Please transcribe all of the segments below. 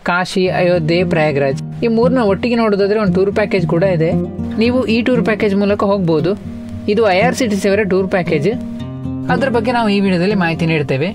ಕಾಶಿ ಅಯೋಧ್ಯೆ ಪ್ರಯಾಗ್ರಾಜ್ ಈ ಮೂರನ್ನ ಒಟ್ಟಿಗೆ ನೋಡೋದಾದ್ರೆ ಒಂದು ಟೂರ್ ಪ್ಯಾಕೇಜ್ ಕೂಡ ಇದೆ ನೀವು ಈ ಟೂರ್ ಪ್ಯಾಕೇಜ್ ಮೂಲಕ ಹೋಗ್ಬೋದು ಇದು I R C T C ಅವರ ಟೂರ್ ಪ್ಯಾಕೇಜ್ ಅದ್ರ ಬಗ್ಗೆ ನಾವು ಈ ವಿಡಿಯೋದಲ್ಲಿ ಮಾಹಿತಿ ನೀಡ್ತೇವೆ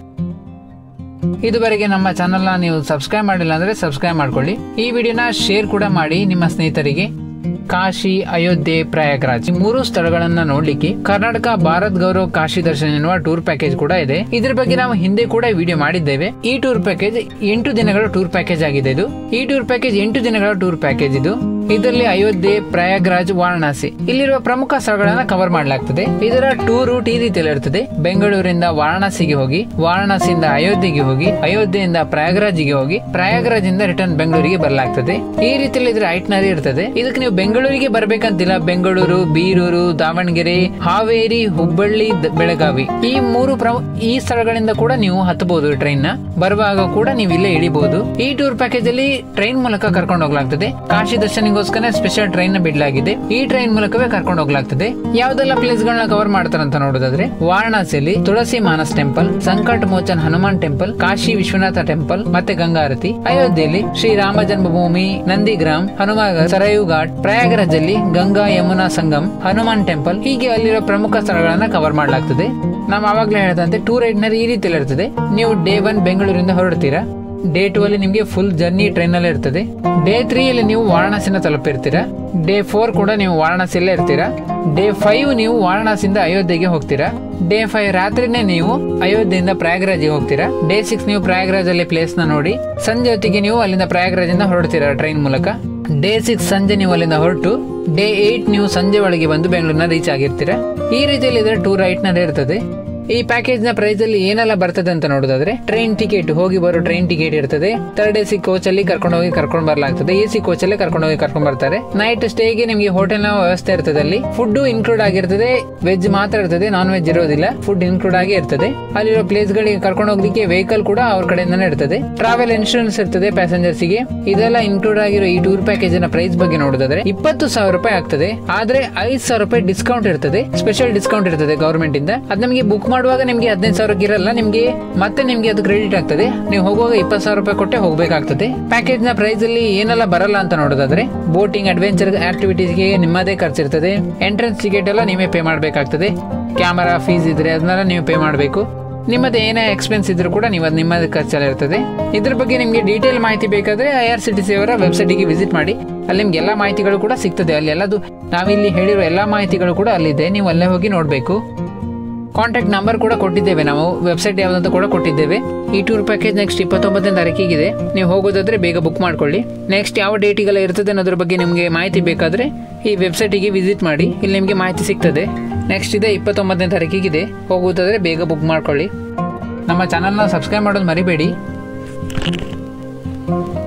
ಇದುವರೆಗೆ ನಮ್ಮ ಚಾನಲ್ನ ನೀವು ಸಬ್ಸ್ಕ್ರೈಬ್ ಮಾಡಿಲ್ಲ ಅಂದರೆ ಸಬ್ಸ್ಕ್ರೈಬ್ ಮಾಡ್ಕೊಳ್ಳಿ ಈ ವಿಡಿಯೋನ ಶೇರ್ ಕೂಡ ಮಾಡಿ ನಿಮ್ಮ ಸ್ನೇಹಿತರಿಗೆ ಕಾಶಿ ಅಯೋಧ್ಯೆ ಪ್ರಯಾಗ್ರಾಜ್ ಈ ಮೂರು ಸ್ಥಳಗಳನ್ನ ನೋಡ್ಲಿಕ್ಕೆ ಕರ್ನಾಟಕ ಭಾರತ್ ಗೌರವ್ ಕಾಶಿ ದರ್ಶನ್ ಎನ್ನುವ ಟೂರ್ ಪ್ಯಾಕೇಜ್ ಕೂಡ ಇದೆ ಇದ್ರ ಬಗ್ಗೆ ನಾವು ಹಿಂದೆ ಕೂಡ ವಿಡಿಯೋ ಮಾಡಿದ್ದೇವೆ ಈ ಟೂರ್ ಪ್ಯಾಕೇಜ್ ಎಂಟು ದಿನಗಳ ಟೂರ್ ಪ್ಯಾಕೇಜ್ ಆಗಿದೆ ಇದು ಈ ಟೂರ್ ಪ್ಯಾಕೇಜ್ ಎಂಟು ದಿನಗಳ ಟೂರ್ ಪ್ಯಾಕೇಜ್ ಇದು ಇದರಲ್ಲಿ ಅಯೋಧ್ಯೆ ಪ್ರಯಾಗ್ರಾಜ್ ವಾರಣಾಸಿ ಇಲ್ಲಿರುವ ಪ್ರಮುಖ ಸ್ಥಳಗಳನ್ನ ಕವರ್ ಮಾಡಲಾಗ್ತದೆ ಇದರ ಟೂರ್ ರೂಟ್ ಈ ರೀತಿಯಲ್ಲಿ ಇರ್ತದೆ ಬೆಂಗಳೂರಿಂದ ವಾರಣಾಸಿಗೆ ಹೋಗಿ ವಾರಣಾಸಿಯಿಂದ ಅಯೋಧ್ಯೆಗೆ ಹೋಗಿ ಅಯೋಧ್ಯೆಯಿಂದ ಪ್ರಯಾಗ್ರಾಜ್ಗೆ ಹೋಗಿ ಪ್ರಯಾಗ್ರಾಜ್ ಇಂದ ರಿಟರ್ನ್ ಬೆಂಗಳೂರಿಗೆ ಬರಲಾಗ್ತದೆ ಈ ರೀತಿಯಲ್ಲಿ ಇದರ ಐಟ್ನರಿ ಇರ್ತದೆ ಇದಕ್ಕೆ ನೀವು ಬೆಂಗಳೂರಿಗೆ ಬರ್ಬೇಕಂತಿಲ್ಲ ಬೆಂಗಳೂರು ಬೀರೂರು ದಾವಣಗೆರೆ ಹಾವೇರಿ ಹುಬ್ಬಳ್ಳಿ ದ- ಬೆಳಗಾವಿ ಈ ಮೂರು ಪ್ರಮು ಈ ಸ್ಥಳಗಳಿಂದ ಕೂಡ ನೀವು ಹತ್ತಬಹುದು ಟ್ರೈನ್ ನ ಬರುವಾಗ ಕೂಡ ನೀವು ಇಲ್ಲೇ ಇಳಿಬಹುದು ಈ ಟೂರ್ ಪ್ಯಾಕೇಜ್ ಅಲ್ಲಿ ಟ್ರೈನ್ ಮೂಲಕ ಕರ್ಕೊಂಡು ಹೋಗ್ಲಾಗ್ತದೆ ಕಾಶಿ ದರ್ಶನಿಗೋಸ್ಕರ ಸ್ಪೆಷಲ್ ಟ್ರೈನ್ ನ ಬಿಡಲಾಗಿದೆ ಈ ಟ್ರೈನ್ ಮೂಲಕವೇ ಕರ್ಕೊಂಡು ಹೋಗ್ಲಾಗ್ತದೆ ಯಾವ್ದೆಲ್ಲ ಪ್ಲೇಸ್ ಗಳನ್ನ ಕವರ್ ಮಾಡ್ತಾರಂತ ನೋಡೋದಾದ್ರೆ ವಾರಣಾಸಿಯಲ್ಲಿ ತುಳಸಿ Manas temple ಸಂಕಟ್ ಮೋಚನ್ Hanuman temple Kashi Vishwanath temple ಮತ್ತೆ ಗಂಗಾರತಿ ಅಯೋಧ್ಯೆಯಲ್ಲಿ ಶ್ರೀ ರಾಮ ಜನ್ಮಭೂಮಿ ನಂದಿಗ್ರಾಮ್ ಹನುಮಾಗ ಸರಯು ಘಾಟ್ ಪ್ರಯಾಗರಾಜ್ ಅಲ್ಲಿ ಗಂಗಾ ಯಮುನಾ ಸಂಗಮ್ ಹನುಮಾನ್ ಟೆಂಪಲ್ ಹೀಗೆ ಅಲ್ಲಿರೋ ಪ್ರಮುಖ ಸ್ಥಳಗಳನ್ನ ಕವರ್ ಮಾಡಲಾಗ್ತದೆ ನಾವು ಆವಾಗಲೇ ಹೇಳಿದಂತೆ ಟೂರ್ ಐಟ್ನರಿ ಈ ರೀತಿಯಲ್ಲಿ ಇರ್ತದೆ ನೀವು ಡೇ ಒನ್ ಬೆಂಗಳೂರಿಂದ ಹೊರಡ್ತೀರಾ ಡೇ ಟೂ ಅಲ್ಲಿ ನಿಮಗೆ ಫುಲ್ ಜರ್ನಿ ಟ್ರೈನ್ ಅಲ್ಲಿ ಇರ್ತದೆ ಡೇ ತ್ರೀ ಅಲ್ಲಿ ನೀವು ವಾರಣಾಸಿನ ತಲುಪಿರ್ತೀರಾ ಡೇ ಫೋರ್ ಕೂಡ ನೀವು ವಾರಣಾಸಿಯಲ್ಲೇ ಇರ್ತೀರಾ ಡೇ ಫೈವ್ ನೀವು ವಾರಣಾಸಿಯಿಂದ ಅಯೋಧ್ಯೆಗೆ ಹೋಗ್ತೀರಾ ಡೇ ಫೈವ್ ರಾತ್ರಿನೇ ನೀವು ಅಯೋಧ್ಯೆಯಿಂದ ಪ್ರಯಾಗ್ರಾಜ್ಗೆ ಹೋಗ್ತೀರಾ ಡೇ ಸಿಕ್ಸ್ ನೀವು ಪ್ರಯಾಗ್ರಾಜ್ ಅಲ್ಲಿ ಪ್ಲೇಸ್ ನ ನೋಡಿ ಸಂಜೆ ಹೊತ್ತಿಗೆ ನೀವು ಅಲ್ಲಿಂದ ಪ್ರಯಾಗ್ರಾಜಿಂದ ಹೊರಡ್ತೀರಾ ಟ್ರೈನ್ ಮೂಲಕ ಡೇ ಸಿಕ್ಸ್ ಸಂಜೆ ನೀವು ಅಲ್ಲಿಂದ ಹೊರಟು ಡೇ ಏಟ್ ನೀವು ಸಂಜೆ ಒಳಗೆ ಬಂದು ಬೆಂಗಳೂರಿನ ರೀಚ್ ಆಗಿರ್ತೀರಾ ಈ ರೀತಿಯಲ್ಲಿ ಇದರ ಟೂರ್ ರೈಟ್ ನಲ್ಲಿ ಇರ್ತದೆ ಈ ಪ್ಯಾಕೇಜ್ ನ ಪ್ರೈಸ್ ಅಲ್ಲಿ ಏನೆಲ್ಲ ಬರ್ತದೆ ಅಂತ ನೋಡೋದಾದ್ರೆ ಟ್ರೈನ್ ಟಿಕೆಟ್ ಹೋಗಿ ಬರೋ ಟ್ರೈನ್ ಟಿಕೆಟ್ ಇರ್ತದೆ ಥರ್ಡ್ ಎ ಸಿ ಕೋಚ್ ಅಲ್ಲಿ ಕರ್ಕೊಂಡು ಹೋಗಿ ಕರ್ಕೊಂಡು ಬರ್ಲಾಗ್ತದೆ ಎ ಸಿ ಕೋಚ್ ಅಲ್ಲೇ ಕರ್ಕೊಂಡು ಹೋಗಿ ಕರ್ಕೊಂಡು ಬರ್ತಾರೆ ನೈಟ್ ಸ್ಟೇಗೆ ನಿಮಗೆ ಹೋಟೆಲ್ ನ ವ್ಯವಸ್ಥೆ ಇರ್ತದೆ ಅಲ್ಲಿ ಫುಡ್ ಇನ್ಕ್ಲೂಡ್ ಆಗಿರ್ತದೆ ವೆಜ್ ಮಾತ್ರ ಇರ್ತದೆ ನಾನ್ ವೆಜ್ ಇರೋದಿಲ್ಲ ಫುಡ್ ಇನ್ಕ್ಲೂಡ್ ಆಗಿ ಇರ್ತದೆ ಅಲ್ಲಿರೋ ಪ್ಲೇಸ್ ಗಳಿಗೆ ಕರ್ಕೊಂಡು ಹೋಗ್ಲಿಕ್ಕೆ ವೆಹಿಕಲ್ ಕೂಡ ಅವ್ರ ಕಡೆಯಿಂದನೇ ಇರ್ತದೆ ಟ್ರಾವೆಲ್ ಇನ್ಶೂರೆನ್ಸ್ ಇರ್ತದೆ ಪ್ಯಾಸೆಂಜರ್ಸ್ ಗೆ ಇದೆಲ್ಲ ಇನ್ಕ್ಲೂಡ್ ಆಗಿರೋ ಈ ಟೂರ್ ಪ್ಯಾಕೇಜ್ ನ ಪ್ರೈಸ್ ಬಗ್ಗೆ ನೋಡೋದಾದ್ರೆ ಇಪ್ಪತ್ತು ಸಾವಿರ ರೂಪಾಯಿ ಆಗ್ತದೆ ಆದ್ರೆ ಐದ್ ಸಾವಿರ ರೂಪಾಯಿ ಡಿಸ್ಕೌಂಟ್ ಇರ್ತದೆ ಸ್ಪೆಷಲ್ ಡಿಸ್ಕೌಂಟ್ ಇರ್ತದೆ ಗವರ್ಮೆಂಟ್ ಇಂದ ಅದ್ ನಮಗೆ ಬುಕ್ ಮಾಡುವಾಗ ನಿಮ್ಗೆ ಹದಿನೈದು ಸಾವಿರಕ್ಕೆ ಇರಲ್ಲ ನಿಮ್ಗೆ ಮತ್ತೆ ನಿಮ್ಗೆ ಅದು ಕ್ರೆಡಿಟ್ ಆಗ್ತದೆ ನೀವು ಹೋಗುವಾಗ ಇಪ್ಪತ್ತು ಸಾವಿರ ರೂಪಾಯಿ ಕೊಟ್ಟೆ ಹೋಗ್ಬೇಕಾಗ್ತದೆ ಪ್ಯಾಕೇಜ್ ನ ಪ್ರೈಸ್ ಅಲ್ಲಿ ಏನೆಲ್ಲ ಬರಲ್ಲ ಅಂತ ನೋಡೋದಾದ್ರೆ ಬೋಟಿಂಗ್ ಅಡ್ವೆಂಚರ್ ಆಕ್ಟಿವಿಟೀಸ್ ಗೆ ನಿಮ್ಮದೇ ಖರ್ಚಿರ್ತದೆ ಎಂಟ್ರೆನ್ಸ್ ಟಿಕೆಟ್ ಎಲ್ಲ ನೀವೇ ಪೇ ಮಾಡಬೇಕಾಗ್ತದೆ ಕ್ಯಾಮರಾ ಫೀಸ್ ಇದ್ರೆ ಅದನ್ನೆಲ್ಲ ನೀವು ಪೇ ಮಾಡಬೇಕು ನಿಮ್ಮದು ಏನೇ ಎಕ್ಸ್ಪೆನ್ಸ್ ಇದ್ರೂ ಕೂಡ ನೀವು ಅದು ನಿಮ್ಮದೇ ಖರ್ಚಲ್ಲಿ ಇರ್ತದೆ ಇದ್ರ ಬಗ್ಗೆ ನಿಮಗೆ ಡೀಟೇಲ್ ಮಾಹಿತಿ ಬೇಕಾದ್ರೆ I R C T C ಅವರ ವೆಬ್ಸೈಟಿಗೆ ವಿಸಿಟ್ ಮಾಡಿ ಅಲ್ಲಿ ನಿಮ್ಗೆ ಎಲ್ಲ ಮಾಹಿತಿಗಳು ಕೂಡ ಸಿಗ್ತದೆ ಅಲ್ಲಿ ಎಲ್ಲದು ನಾವಿಲ್ಲಿ ಹೇಳಿರೋ ಎಲ್ಲ ಮಾಹಿತಿಗಳು ಕೂಡ ಅಲ್ಲಿದೆ ನೀವು ಅಲ್ಲೇ ಹೋಗಿ ನೋಡಬೇಕು ಕಾಂಟ್ಯಾಕ್ಟ್ ನಂಬರ್ ಕೂಡ ಕೊಟ್ಟಿದ್ದೇವೆ ನಾವು ವೆಬ್ಸೈಟ್ ಯಾವುದಂತ ಕೂಡ ಕೊಟ್ಟಿದ್ದೇವೆ ಈ ಟೂರ್ ಪ್ಯಾಕೇಜ್ ನೆಕ್ಸ್ಟ್ ಇಪ್ಪತ್ತೊಂಬತ್ತನೇ ತಾರೀಕಿಗಿದೆ ನೀವು ಹೋಗೋದಾದ್ರೆ ಬೇಗ ಬುಕ್ ಮಾಡ್ಕೊಳ್ಳಿ ನೆಕ್ಸ್ಟ್ ಯಾವ ಡೇಟಿಗೆಲ್ಲ ಇರ್ತದೆ ಅನ್ನೋದ್ರ ಬಗ್ಗೆ ನಿಮಗೆ ಮಾಹಿತಿ ಬೇಕಾದ್ರೆ ಈ ವೆಬ್ಸೈಟಿಗೆ ವಿಸಿಟ್ ಮಾಡಿ ಇಲ್ಲಿ ನಿಮಗೆ ಮಾಹಿತಿ ಸಿಗ್ತದೆ ನೆಕ್ಸ್ಟ್ ಇದೆ ಇಪ್ಪತ್ತೊಂಬತ್ತನೇ ತಾರೀಕಿಗಿದೆ ಹೋಗೋದಾದ್ರೆ ಬೇಗ ಬುಕ್ ಮಾಡ್ಕೊಳ್ಳಿ ನಮ್ಮ ಚಾನಲ್ನ ಸಬ್ಸ್ಕ್ರೈಬ್ ಮಾಡೋದು ಮರಿಬೇಡಿ